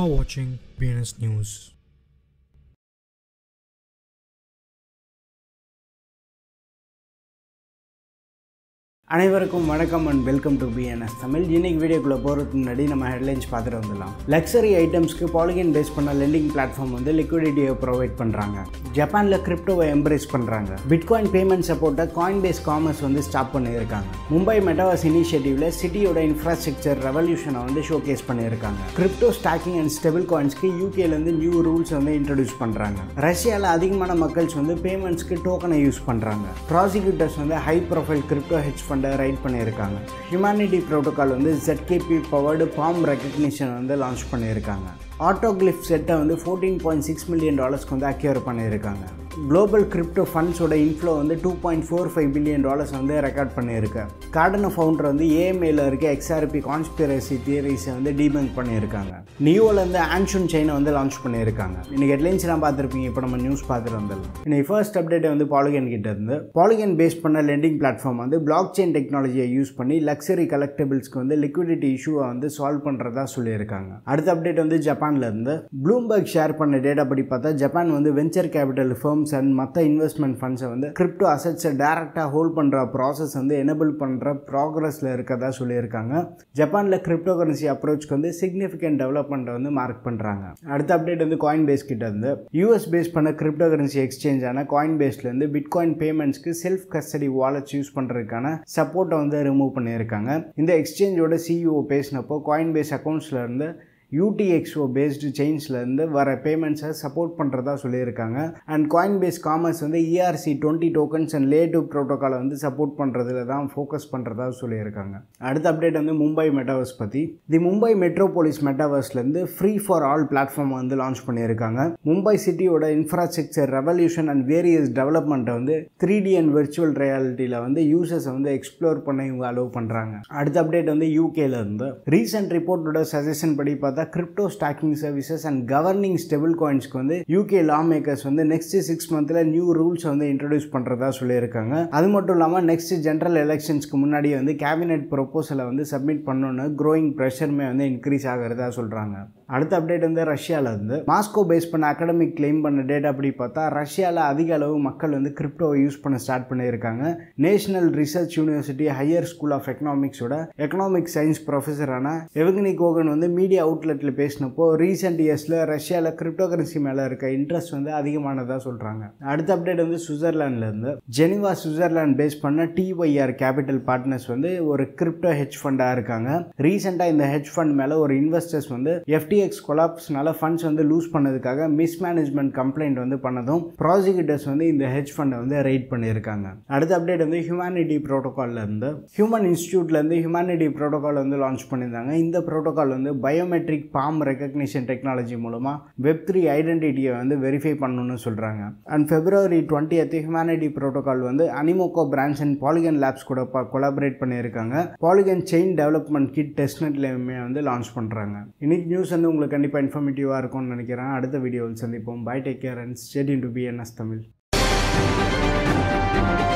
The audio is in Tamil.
are watching BNS News. அனைவருக்கும் வணக்கம் and welcome to BNS Tamil இன்னைக்கு வீடியோக்குள்ளே போகிறதுக்கு முன்னாடி நம்ம ஹெட்லைன்ஸ் பார்த்துட்டு வந்துடலாம் லக்ஸரி ஐட்டம்ஸ்க்கு பாலிகன் பேஸ் பண்ண லெண்டிங் பிளாட்ஃபார்ம் வந்து லிக்விடிட்டியை ப்ரொவைட் பண்ணுறாங்க ஜப்பானில் கிரிப்டோவை எம்ப்ரேஸ் பண்ணுறாங்க பிட்காயின் பேமெண்ட் சப்போர்ட்டை காயின் பேஸ் காமர்ஸ் வந்து ஸ்டாப் பண்ணியிருக்காங்க மும்பை மெட்டாவாஸ் இனிஷியேட்டிவ்ல சிட்டியோட இன்ஃப்ராஸ்ட்ரக்சர் ரெவல்யூஷனை வந்து ஷோகேஸ் பண்ணியிருக்காங்க கிரிப்டோ ஸ்டாக்கிங் அண்ட் ஸ்டெபிள் காயின்ஸ்க்கு யூகேலேருந்து நியூ ரூல்ஸ் வந்து இன்ட்ரடியூஸ் பண்ணுறாங்க ரஷ்யாவில் அதிகமான மக்கள்ஸ் வந்து பேமெண்ட்ஸ்க்கு டோக்கனை யூஸ் பண்ணுறாங்க ப்ராசிக்யூட்டர்ஸ் வந்து ஹை ப்ரொஃபைல் கிரிப்டோ ஹெச் ஃபண்டை ரைட் பண்ணியிருக்காங்க ஹியூமனிட்டி ப்ரோட்டோகால் வந்து ZKP பவர்டு பாம் ரெக்கக்னிஷன் வந்து லான்ச் பண்ணியிருக்காங்க ஆட்டோகிளிஃப் செட்டை வந்து ஃபோர்டீன் பாயிண்ட் சிக்ஸ் மில்லியன் டாலர்ஸ்க்கு வந்து அக்யூர் பண்ணியிருக்காங்க குளோபல் கிரிப்டோ ஃபண்ட்ஸோட இன்ஃப்ளோ வந்து two point four five billion dollars வந்து ரெக்கார்ட் பண்ணியிருக்கு கார்டன ஃபவுண்டர் வந்து ஏஎம்ஏல இருக்க எக்ஸ்ஆர்பி கான்ஸ்பிரசி தியரிஸை வந்து டீபங்க் பண்ணியிருக்காங்க நியோலேருந்து ஆன்ஷன் செயினை வந்து லான்ச் பண்ணியிருக்காங்க இன்னைக்கு ஹெட்லைன்ஸ்லாம் பார்த்துருப்பீங்க இப்போ நம்ம நியூஸ் பார்த்துட்டு வந்துடலாம் இன்னைக்கு ஃபர்ஸ்ட் அப்டேட் வந்து பாலிகன் கிட்ட இருந்து பாலிகன் பேஸ் பண்ண லெண்டிங் பிளாட்ஃபார்ம் வந்து பிளாக் செயின் டெக்னாலஜியை யூஸ் பண்ணி லக்ஸரி கலெக்டபிள்ஸ்க்கு வந்து லிக்விடிட்டி இஷ்யூவை வந்து சால்வ் பண்ணுறதா சொல்லியிருக்காங்க அடுத்த அப்டேட் வந்து ஜப்பான்ல இருந்து ப்ளூம்பர்க் ஷேர் பண்ண டேட்டா படி பார்த்தா ஜப்பான் வந்து வெஞ்சர் கேபிட்டல் ஃபர்ம்ஸ் அண்ட் மற்ற இன்வெஸ்ட்மெண்ட் ஃபண்ட்ஸை வந்து கிரிப்டோ அசட்ஸை டேரெக்டாக ஹோல்ட் பண்ணுற ப்ராசஸ் வந்து எனபிள் பண்ணுற ப்ராக்ரஸில் இருக்கதா சொல்லியிருக்காங்க ஜப்பானில் கிரிப்டோ கரன்சி அப்ரோச்க்கு வந்து சிக்னிஃபிகண்ட் டெவலப்மெண்ட்டை வந்து மார்க் பண்ணுறாங்க அடுத்த அப்டேட் வந்து காயின் பேஸ் கிட்ட இருந்து யூஎஸ் பேஸ் பண்ண கிரிப்டோ கரன்சி எக்ஸ்சேஞ்சான காயின் பேஸ்லேருந்து பிட்காயின் பேமெண்ட்ஸ்க்கு செல்ஃப் கஸ்டடி வாலெட்ஸ் யூஸ் பண்ணுறதுக்கான சப்போர்ட்டை வந்து ரிமூவ் பண்ணியிருக்காங்க இந்த எக்ஸ்சேஞ்சோட சிஇஓ பேசினப்போ காயின் பேஸ் அக்கௌண்ட்ஸில் இருந்து யூடிஎக்ஸ்ஓ பேஸ்டு செயின்ஸ்லேருந்து வர பேமெண்ட்ஸை சப்போர்ட் பண்ணுறதா சொல்லியிருக்காங்க அண்ட் காயின் பேஸ் காமர்ஸ் வந்து ERC twenty tokens and layer two ப்ரோட்டோக்காலை வந்து சப்போர்ட் பண்ணுறதுல தான் ஃபோக்கஸ் பண்ணுறதா சொல்லியிருக்காங்க அடுத்த அப்டேட் வந்து மும்பை மெட்டாவர்ஸ் பற்றி தி மும்பை மெட்ரோபோலிஸ் மெட்டாவர்ஸ்லேருந்து ஃப்ரீ ஃபார் ஆல் பிளாட்ஃபார்ம் வந்து லான்ச் பண்ணியிருக்காங்க மும்பை சிட்டியோட இன்ஃப்ராஸ்ட்ரக்சர் ரெவல்யூஷன் அண்ட் வேரியஸ் டெவலப்மெண்ட்டை வந்து த்ரீ டி அண்ட் விர்ச்சுவல் ரியாலிட்டியில் வந்து யூசர்ஸை வந்து எக்ஸ்ப்ளோர் பண்ண இவங்க அலோவ் பண்ணுறாங்க அடுத்த அப்டேட் வந்து யூகேல இருந்து ரீசெண்ட் ரிப்போர்ட்டோட சஜஷன் படி பார்த்தா பார்த்தா crypto staking services and governing stable காயின்ஸ்க்கு வந்து யூகே லா மேக்கர்ஸ் வந்து நெக்ஸ்ட் சிக்ஸ் மந்த்தில் நியூ ரூல்ஸ் வந்து இன்ட்ரடியூஸ் பண்ணுறதா சொல்லியிருக்காங்க அது மட்டும் இல்லாமல் நெக்ஸ்ட் ஜென்ரல் எலெக்ஷன்ஸ்க்கு முன்னாடி வந்து கேபினெட் ப்ரொப்போசலை வந்து சப்மிட் பண்ணணும்னு க்ரோயிங் ப்ரெஷருமே வந்து இன்க்ரீஸ் ஆகிறதா சொல்கிறாங்க அடுத்த அப்டேட் வந்து ரஷ்யாவில் இருந்து மாஸ்கோ பேஸ் பண்ண அகடமிக் கிளைம் பண்ண டேட்டா அப்படி பார்த்தா ரஷ்யாவில் அதிக அளவு மக்கள் வந்து கிரிப்டோவை யூஸ் பண்ண ஸ்டார்ட் பண்ணியிருக்காங்க national research university higher school of எக்கனாமிக்ஸோட எக்கனாமிக் சயின்ஸ் ப்ரொஃபஸரான எவகினி கோகன் வந்து மீடியா அவுட்லெட்டில் பேசினப்போ ரீசெண்ட் இயர்ஸில் ரஷ்யாவில் கிரிப்டோ கரன்சி மேலே இருக்க இன்ட்ரெஸ்ட் வந்து அதிகமானதாக சொல்கிறாங்க அடுத்த அப்டேட் வந்து சுவிட்சர்லாண்ட்லேருந்து ஜெனிவா சுவிட்சர்லாண்ட் பேஸ் பண்ண டிஒய்ஆர் கேபிட்டல் பார்ட்னர்ஸ் வந்து ஒரு கிரிப்டோ ஹெச் ஃபண்டாக இருக்காங்க ரீசெண்டாக இந்த ஹெச் ஃபண்ட் மேலே ஒரு இன்வெஸ்டர்ஸ் வந்து எஃப்டி எஃப்டிஎக்ஸ் கொலாப்ஸ்னால ஃபண்ட்ஸ் வந்து லூஸ் பண்ணதுக்காக மிஸ்மேனேஜ்மெண்ட் கம்ப்ளைண்ட் வந்து பண்ணதும் ப்ராசிக்யூட்டர்ஸ் வந்து இந்த ஹெச் ஃபண்டை வந்து ரைட் பண்ணியிருக்காங்க அடுத்த அப்டேட் வந்து ஹியூமனிட்டி ப்ரோட்டோகாலில் இருந்து ஹியூமன் இன்ஸ்டியூட்லேருந்து ஹியூமனிட்டி ப்ரோட்டோகால் வந்து லான்ச் பண்ணியிருந்தாங்க இந்த ப்ரோட்டோகால் வந்து பயோமெட்ரிக் பாம் ரெக்கக்னிஷன் டெக்னாலஜி மூலமாக வெப் த்ரீ ஐடென்டிட்டியை வந்து வெரிஃபை பண்ணணும்னு சொல்கிறாங்க and February twenty humanity protocol வந்து Animoca Brands and Polygon Labs கூட கொலாபரேட் பண்ணியிருக்காங்க பாலிகன் செயின் டெவலப்மெண்ட் கிட் டெஸ்ட்நெட்லேயுமே வந்து லான்ச் பண்ணுறாங்க இன்னைக்கு நியூஸ் வந்து உங்களுக்கு கண்டிப்பாக இன்ஃபர்மேட்டிவாக இருக்கும்னு நினைக்கிறேன் அடுத்த வீடியோவில் சந்திப்போம் bye take care and stay tuned to P NS Tamil